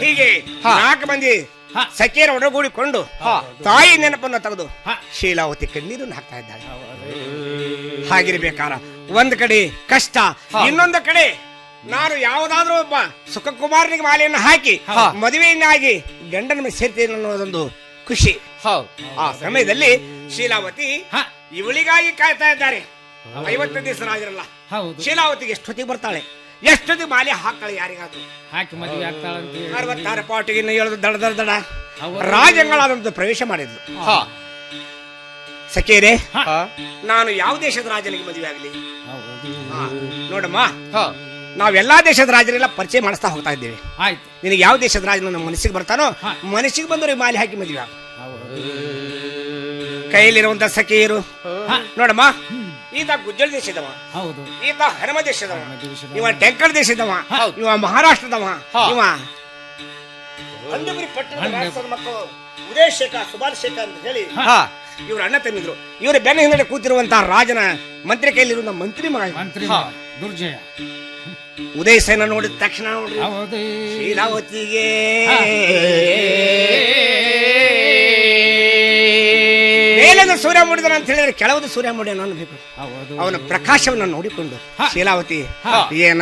ಹೀಗೆ ಹಾ. ನಾಲ್ಕು ಮಂದಿ ಹಾ. ಸಖಿಯರ ಒಡಗೂಡಿಕೊಂಡು ಹಾ. ತಾಯಿ ನೆನಪನ್ನು ತೆಗೆದು ಹಾ. ಶೀಲಾವತಿ ಕಣ್ಣೀರನ್ನು ಹಾಕ್ತಾ ಇದ್ದಾಳೆ ಹಾಗಿರ್ಬೇಕಾರ ಒಂದ್ ಕಡೆ ಕಷ್ಟ ಹಾ. ಇನ್ನೊಂದು ಕಡೆ ನಾನು ಯಾವುದಾದ್ರೂ ಒಬ್ಬ ಸುಖಕುಮಾರನಿಗೆ ಮಾಲೆಯನ್ನು ಹಾಕಿ ಹಾ. ಮದುವೆಯನ್ನಾಗಿ ಗಂಡನ ಮೇಲೆ ಸೇರ್ತೀನಿ ಅನ್ನೋದೊಂದು ಖುಷಿ ಹೌದು ಆ ಸಮಯದಲ್ಲಿ ಶೀಲಾವತಿ ಹಾ. ಇವಳಿಗಾಗಿ ಕಾಯ್ತಾ ಇದ್ದಾರೆ ಐವತ್ತು ದಿವಸ ರಾಜರಲ್ಲ ಹೌದು ಶೀಲಾವತಿಗೆ ಎಷ್ಟೊತ್ತಿಗೆ ಬರ್ತಾಳೆ ಎಷ್ಟೊತ್ತಿಗೆ ಮಾಲೆ ಹಾಕ್ತಾಳೆ ಯಾರಿಗಾದ್ರು ಹಾಕಿ ಮದುವೆ ಆಗ್ತಾಳಂತ ಹೇಳಿ ಅರವತ್ತಾರು ಪಾಟಿಗೆ ಇನ್ನು ಹೇಳುದು ದಡ ದಡ ದಡ ಹೌದು. ರಾಜಂಗಳಾದಂತ ಪ್ರವೇಶ ಮಾಡಿದ್ಲು ಹಾ ಸಖೇರೆ ಹಾ ನಾನು ಯಾವ ದೇಶದ ರಾಜನಿಗೆ ಮದುವೆ ಆಗಲಿ ಹೌದು ನೋಡಮ್ಮ ಹಾ ನಾವೆಲ್ಲಾ ದೇಶದ ರಾಜರೆಲ್ಲ ಪರಿಚಯ ಮಾಡಿಸ್ತಾ ಹೋಗ್ತಾ ಇದ್ದೇವೆ ಆಯ್ತು ನಿನಗೆ ಯಾವ ದೇಶದ ರಾಜ ನನ್ನ ಮನಸ್ಸಿಗೆ ಬರ್ತಾನೋ ಹಾ. ಮನಸ್ಸಿಗೆ ಬಂದವ್ರಿಗೆ ಮಾಲೆ ಹಾಕಿ ಮದುವೆ ಆಗು ಹೌದು ಕೈಯಲ್ಲಿರುವಂತ ಸಖಿಯರು ಹಾ. ನೋಡಮ್ಮ ಈತ ಗುಜ್ಜಳ ದೇಶದವ ಹೌದು ಈತ ಹನುಮ ದೇಶದವ ದೇಶದವ. ಇವ ಟೆಂಕರ್ ದೇಶದವ ಹೌದು. ಇವ ಮಹಾರಾಷ್ಟ್ರದವ ಹಾ. ಇವ ಅಂದಪುರಿ ಪಟ್ಟಣದ ಹಂಡೆ- ರಾಷ್ಟ್ರದ ಮಕ್ಕಳು ಉದಯ್ ಶೇಖ ಸುಭಾಷ್ ಶೇಖ ಅಂತ ಹೇಳಿ ಹಾ ಇವರು ಅಣ್ಣ ತಂದಿದ್ರು ಇವರ ಬೆನ್ನ ಹಿಂದೆ ಕೂತಿರುವಂತಹ ರಾಜನ ಮಂತ್ರಿ ಕೈಲಿರುವ ಮಂತ್ರಿ ಮಗ ಇವ. ಮಂತ್ರಿ ಹಾ. ದುರ್ಜಯ ಉದಯ್ ಸೇನ ನೋಡಿದ ತಕ್ಷಣ ನೋಡ್ರಿ ಹೌದು ಶೀಲಾವತಿಗೆ ಹಾ. ಮೇಲದ ಸೂರ್ಯ ಮೂಡಿದನ ಅಂತ ಹೇಳಿದ್ರೆ ಕೆಳವದ ಸೂರ್ಯ ಮೂಡಿನ ಅನ್ಬೇಕು ಹೌದು ಅವನ ಪ್ರಕಾಶವನ್ನು ನೋಡಿಕೊಂಡು ಹಾ. ಶೀಲಾವತಿ ಹಾ. ಏನ